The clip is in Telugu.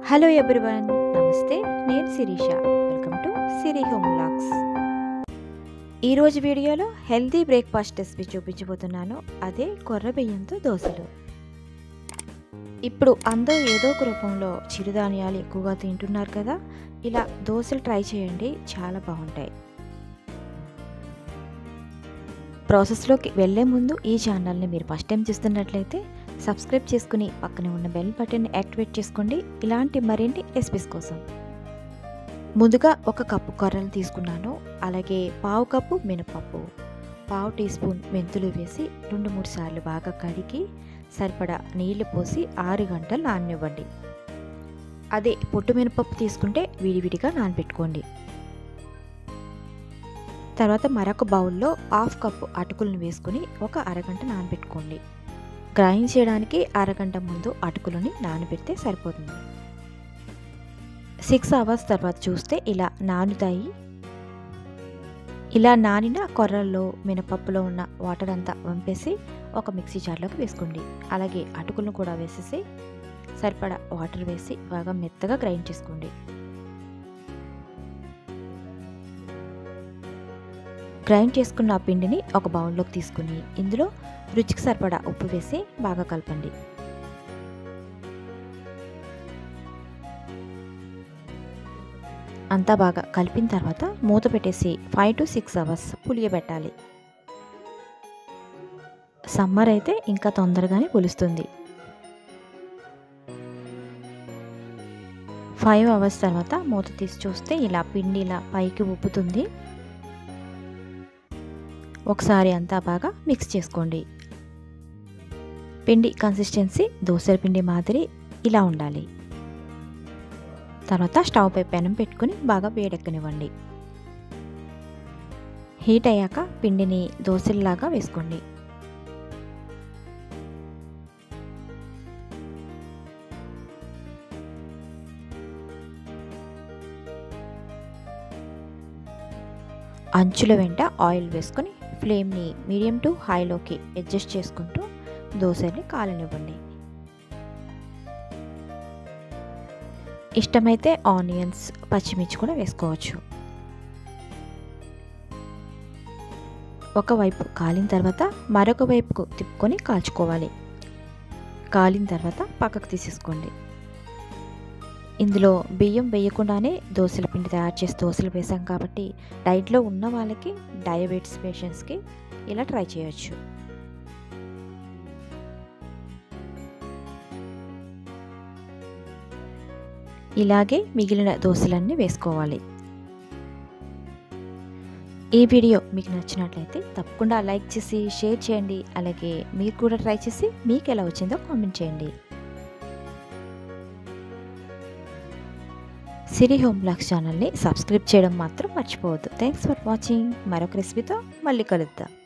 హలో ఎవ్రీవన్ నమస్తే నేను Sirisha welcome to Siri home vlogs ఈరోజు వీడియోలో హెల్తీ బ్రేక్ఫాస్ట్ రెసిపీ చూపించబోతున్నాను అదే కొర్ర బియ్యంతో దోశలు ఇప్పుడు అందరూ ఏదో ఒక రూపంలో చిరుధాన్యాలు ఎక్కువగా తింటున్నారు కదా ఇలా దోశలు ట్రై చేయండి చాలా బాగుంటాయి ప్రాసెస్లోకి వెళ్ళే ముందు ఈ ఛానల్ని మీరు ఫస్ట్ టైం చూస్తున్నట్లయితే సబ్స్క్రైబ్ చేసుకుని పక్కనే ఉన్న బెల్ బటన్ని యాక్టివేట్ చేసుకోండి ఇలాంటి మరిన్ని రెసిపీస్ కోసం ముందుగా ఒక కప్పు కొర్రలు తీసుకున్నాను అలాగే పావు కప్పు మినపప్పు పావు టీ స్పూన్ మెంతులు వేసి రెండు మూడు సార్లు బాగా కడిగి సరిపడా నీళ్లు పోసి ఆరు గంటలు నాననివ్వండి అదే పొట్టు మినపప్పు తీసుకుంటే విడివిడిగా నానబెట్టుకోండి తర్వాత మరొక బౌల్లో హాఫ్ కప్పు అటుకులను వేసుకుని ఒక అరగంట నానబెట్టుకోండి గ్రైండ్ చేయడానికి అరగంట ముందు అటుకులని నానబెడితే సరిపోతుంది సిక్స్ అవర్స్ తర్వాత చూస్తే ఇలా నానుతాయి ఇలా నానిన కొర్రల్లో మినపప్పులో ఉన్న వాటర్ అంతా వంపేసి ఒక మిక్సీ జార్లోకి వేసుకోండి అలాగే అటుకులను కూడా వేసేసి సరిపడా వాటర్ వేసి బాగా మెత్తగా గ్రైండ్ చేసుకోండి గ్రైండ్ చేసుకున్న ఆ పిండిని ఒక బౌల్లోకి తీసుకుని ఇందులో రుచికి సరిపడా ఉప్పు వేసి బాగా కలపండి అంతా బాగా కలిపిన తర్వాత మూత పెట్టేసి ఫైవ్ టు సిక్స్ అవర్స్ పులియబెట్టాలి సమ్మర్ అయితే ఇంకా తొందరగానే పులుస్తుంది ఫైవ్ అవర్స్ తర్వాత మూత తీసి చూస్తే ఇలా పిండి ఇలా పైకి ఉప్పుతుంది ఒకసారి అంతా బాగా మిక్స్ చేసుకోండి పిండి కన్సిస్టెన్సీ దోశల పిండి మాదిరి ఇలా ఉండాలి తర్వాత స్టవ్ పై పెనం పెట్టుకుని బాగా వేడెక్కనివ్వండి హీట్ అయ్యాక పిండిని దోశల్లాగా వేసుకోండి అంచుల వెంట ఆయిల్ వేసుకొని ఫ్లేమ్ని మీడియం టు హైలోకి అడ్జస్ట్ చేసుకుంటూ దోశని కాలనివ్వండి ఇష్టమైతే ఆనియన్స్ పచ్చిమిర్చి కూడా వేసుకోవచ్చు ఒకవైపు కాలిన తర్వాత మరొక వైపుకు తిప్పుకొని కాల్చుకోవాలి కాలిన తర్వాత పక్కకు తీసేసుకోండి ఇందులో బియ్యం వేయకుండానే దోశల పిండి తయారు చేసి దోశలు వేసాం కాబట్టి డైట్లో ఉన్న వాళ్ళకి డయాబెటీస్ పేషెంట్స్కి ఇలా ట్రై చేయొచ్చు ఇలాగే మిగిలిన దోశలన్నీ వేసుకోవాలి ఈ వీడియో మీకు నచ్చినట్లయితే తప్పకుండా లైక్ చేసి షేర్ చేయండి అలాగే మీరు కూడా ట్రై చేసి మీకు ఎలా వచ్చిందో కామెంట్ చేయండి సిరి హోమ్ బ్లాగ్స్ ఛానల్ని సబ్స్క్రైబ్ చేయడం మాత్రం మర్చిపోవద్దు థ్యాంక్స్ ఫర్ వాచింగ్ మరొక రెసిపీతో మళ్ళీ కలుద్దాం